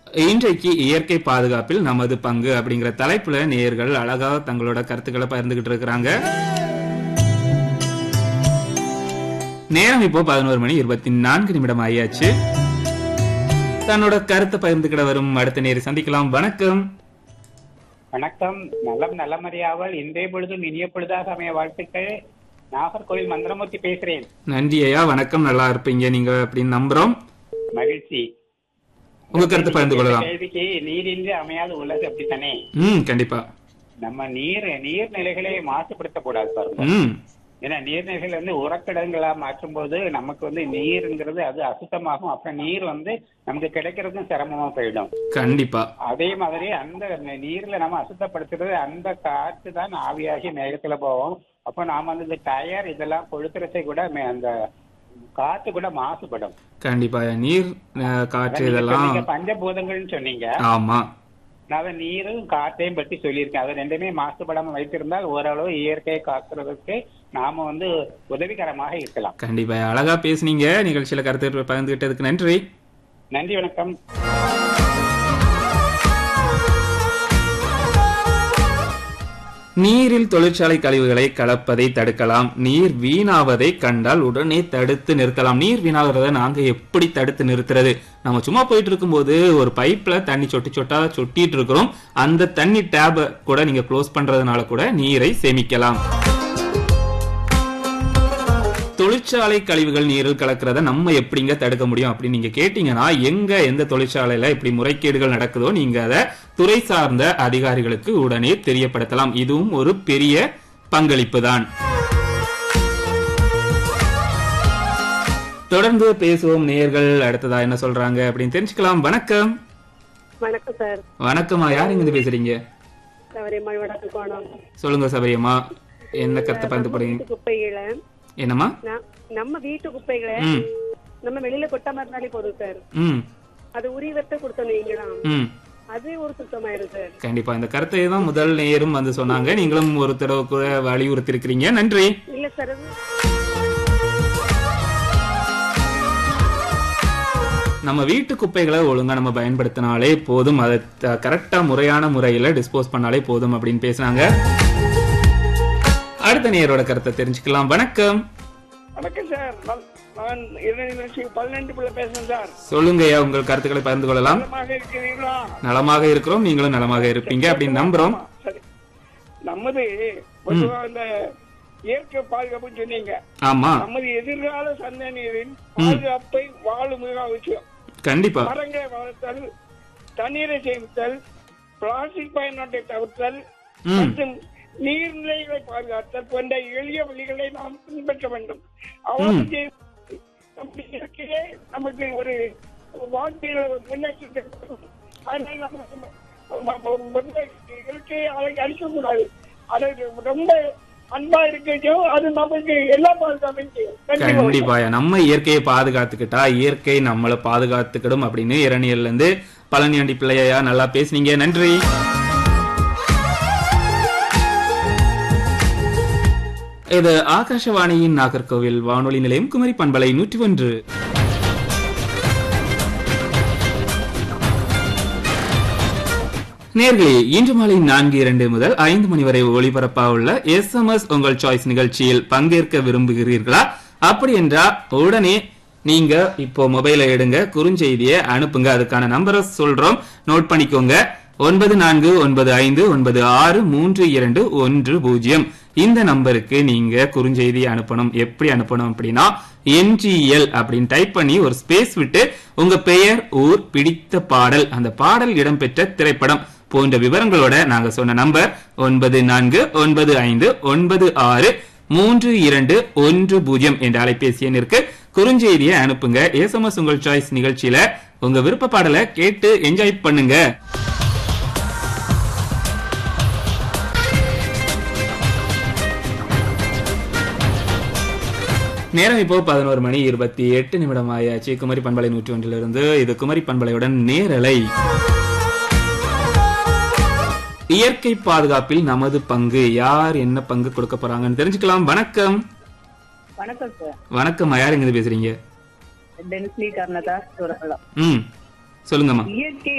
இன்றைக்கு இயற்கை பாதுகாப்பில் நமது பங்கு அப்படிங்கிற தலைப்புல நேயர்கள் அழகா தங்களோட கருத்துக்களை பகிர்ந்துகிட்டு இருக்கிறாங்க நேரம் இப்போ பதினோரு மணி இருபத்தி நான்கு நிமிடம் ஆயாச்சு தன்னோட கருத்தை பகிர்ந்துக்கிட வரும் அடுத்த நேரம் சந்திக்கலாம் வணக்கம் வணக்கம் நலம் நலமறியாவல் இன்றைய பொழுதும் இனிய பொழுதாக அமைய வாழ்த்துக்கள் நாகர்கோவில் மந்திரமூர்த்தி பேசுறேன் நன்றி ஐயா வணக்கம் நல்லா இருப்பீங்க நீங்க அப்படின்னு நம்புறோம் மகிழ்ச்சி உங்க கருத்தை பகிர்ந்து கொள்ளலாம் கேள்விக்கு நீரின்றி அமையாத உலகு அப்படித்தானே ம் கண்டிப்பா நம்ம நீர் நீர்நிலைகளை மாசுபடுத்த கூடாது பாருங்க ம் ஏன்னா நீர்நிலைகள் வந்து உரக்கிடங்களா மாற்றும் போது நமக்கு வந்து நீருங்கிறது அது அசுத்தமாகும் அப்ப நீர் வந்து நமக்கு கிடைக்கிறதும் சிரமமா போயிடும் கண்டிப்பா அதே மாதிரி அந்த நீர்ல நம்ம அசுத்தப்படுத்துறது அந்த காற்று தான் ஆவியாகி மேகத்துல போகும் அப்போ நாம வந்து இந்த டயர் இதெல்லாம் கொளுத்துறதை கூட மே- அந்த காத்து கூட மாசுபடும் கண்டிப்பா நீர் அஹ், காற்று நீங்க இதெல்லாம் சொன்னீங்க பஞ்சபூதங்கள்னு சொன்னீங்க ஆமா நான் அதை நீரும் காற்றையும் பற்றி சொல்லியிருக்கேன் அது ரெண்டுமே மாசுபடாம வைத்திருந்தால் ஓரளவு இயற்கையை காக்கிறதுக்கு நாம வந்து உதவிகரமாக இருக்கலாம் கண்டிப்பா அழகா பேசுனீங்க நிகழ்ச்சியில கருத்து பகிர்ந்துகிட்டதுக்கு நன்றி நன்றி வணக்கம் நீரில் தொழிற்சாலை கழிவுகளை கலப்பதை தடுக்கலாம் நீர் வீணாவதை கண்டால் உடனே தடுத்து நிறுத்தலாம் நீர் வீணாகிறத நாங்க எப்படி தடுத்து நிறுத்துறது நம்ம சும்மா போயிட்டு இருக்கும்போது ஒரு பைப்ல தண்ணி சொட்டி சொட்டா சொட்டிட்டு இருக்கிறோம் அந்த தண்ணி டேப கூட நீங்க க்ளோஸ் பண்றதுனால கூட நீரை சேமிக்கலாம் தொழிற்சாலை கழிவுகள் நீரில் கலக்கிறத நம்ம எப்படிங்க தடுக்க முடியும் அப்படின்னு நீங்க கேட்டீங்கன்னா எங்க எந்த தொழிற்சாலையில இப்படி முறைகேடுகள் நடக்குதோ நீங்க அதை துறை சார்ந்த அதிகாரிகளுக்கு உடனே தெரியப்படுத்தலாம் இதுவும் ஒரு பெரிய பங்களிப்பு தான் தொடர்ந்து பேசுவோம் நேயர்கள் அடுத்ததா என்ன சொல்றாங்க அப்படின்னு தெரிஞ்சுக்கலாம் வணக்கம் வணக்கம் சார் வணக்கம்மா யார் இங்க பேசுறீங்க சவரியம்மாள் வடக்கு கோணம் சொல்லுங்க சபரியம்மா என்ன கருத்தை பகிர்ந்து போறீங்க வீட்டு குப்பைகளை என்னம்மா ந- நம்ம வீட்டு குப்பைகளை ம் நம்ம வெளியில கொட்டாம இருந்தாலே போதும் சார் ம் அது உரிவத்தை கொடுத்தோம் நீங்களாம் ம் அது ஒரு சுத்தமாயிரும் சார் கண்டிப்பா இந்த கருத்தை தான் முதல் நேரும் வந்து சொன்னாங்க நீங்களும் ஒரு தடவை கூட வலியுறுத்தி இருக்கிறீங்க நன்றி இல்ல சார் அது நம்ம வீட்டு குப்பைகளை ஒழுங்கா நம்ம பயன்படுத்தினாலே போதும் அதை த- கரெக்டா முறையான முறையில டிஸ்போஸ் பண்ணாலே போதும் அப்படின்னு பேசுனாங்க அடுத்த நேரோட கருத்தை தெரிஞ்சுக்கலாம் வணக்கம் வணக்கம் சார் நான்- நான் இளநிலை பன்னெண்டு பிள்ளை பேசுறேன் சார் சொல்லுங்க ஐயா உங்கள் கருத்துக்களை பகிர்ந்து கொள்ளலாம் நலமாக இருக்கிறீர்களா நலமாக இருக்கிறோம் நீங்களும் நலமாக இருப்பீங்க அப்படின்னு நம்புறோம் ஆமா, சரி நமது பொதுவா இந்த இயற்கை பாதுகாப்புன்னு சொன்னீங்க ஆமா நமது எதிர்கால சந்ததியினரின் பாதுகாப்பை வாழும் மிக அவசியம் கண்டிப்பா மரங்களை வளர்த்தல் தண்ணீரை சேமித்தல் பிளாஸ்டிக் பயன்பாட்டை தவிர்த்தல் ம் மற்றும் நீர்நிலைகளை பாதுகாத்தல் போன்ற எளிய வழிகளை நாம் பின்பற்ற வேண்டும் அவ்வாறு செய்து நம்முடைய இயற்கையே நமக்கு ஒரு வாழ்க்கையில ஒரு முன்னேற்றத்தை கொடுக்கும். அதனால நம்ம நம்ம வந்து இயற்கையை அழகி அழிக்கக்கூடாது அதை ரொம்ப அன்பா இருக்கோ அது நமக்கு எல்லா பாதுகாப்பையும் செய்யும் நன்றி. கண்டிப்பா நம்ம இயற்கையை பாதுகாத்துக்கிட்டா இயற்கை நம்மளை பாதுகாத்துக்கிடும் அப்படின்னு இரணியல்ல இருந்து பழனியாண்டி பிள்ளையா நல்லா பேசுனீங்க நன்றி இது ஆகாஷவாணியின் நாகர்கோவில் வானொலி நிலையம் குமரி பண்பலை நூற்றி ஒன்று நேர்களே இன்று மாலை நான்கு இரண்டு முதல் ஐந்து மணி வரை ஒளிபரப்பாவுள்ள எஸ் எம் எஸ் உங்கள் சாய்ஸ் நிகழ்ச்சியில் பங்கேற்க விரும்புகிறீர்களா அப்படி என்றா உடனே நீங்க இப்போ மொபைலை எடுங்க குறுஞ்செய்தியை அனுப்புங்க அதுக்கான நம்பரை சொல்றோம் நோட் பண்ணிக்கோங்க ஒன்பது நான்கு ஒன்பது ஐந்து ஒன்பது ஆறு மூன்று இரண்டு ஒன்று பூஜ்ஜியம் இந்த நம்பருக்கு நீங்க குறுஞ்செய்தி அனுப்பணும் எப்படி அனுப்பணும் அப்படின்னா எம்ஜிஎல் அப்படின்னு டைப் பண்ணி ஒரு ஸ்பேஸ் விட்டு உங்க பெயர் ஊர் பிடித்த பாடல் அந்த பாடல் இடம்பெற்ற திரைப்படம் போன்ற விவரங்களோட நாங்க சொன்ன நம்பர் ஒன்பது நான்கு ஒன்பது ஐந்து ஒன்பது ஆறு மூன்று இரண்டு ஒன்று பூஜ்ஜியம் என்ற அலைபேசி எண்ணிற்கு குறுஞ்செய்தியை அனுப்புங்க எஸ்எம்எஸ் உங்கள் சாய்ஸ் நிகழ்ச்சியில உங்க விருப்ப பாடலை கேட்டு என்ஜாய் பண்ணுங்க நேரம் இப்போ பதினோரு மணி இருபத்தி எட்டு நிமிடம் ஆயாச்சு குமரி பண்பலை நூற்றி ஒன்றிலிருந்து இது குமரி பண்பலையுடன் நேரலை இயற்கை பாதுகாப்பில் நமது பங்கு யார் என்ன பங்கு கொடுக்க போறாங்கன்னு தெரிஞ்சுக்கலாம் வணக்கம் வணக்கம் சார் வணக்கம் யார் எங்க பேசுறீங்க டென்ஸ்லி கர்ணதா சூரகலம் ம் சொல்லுங்கம்மா இயற்கை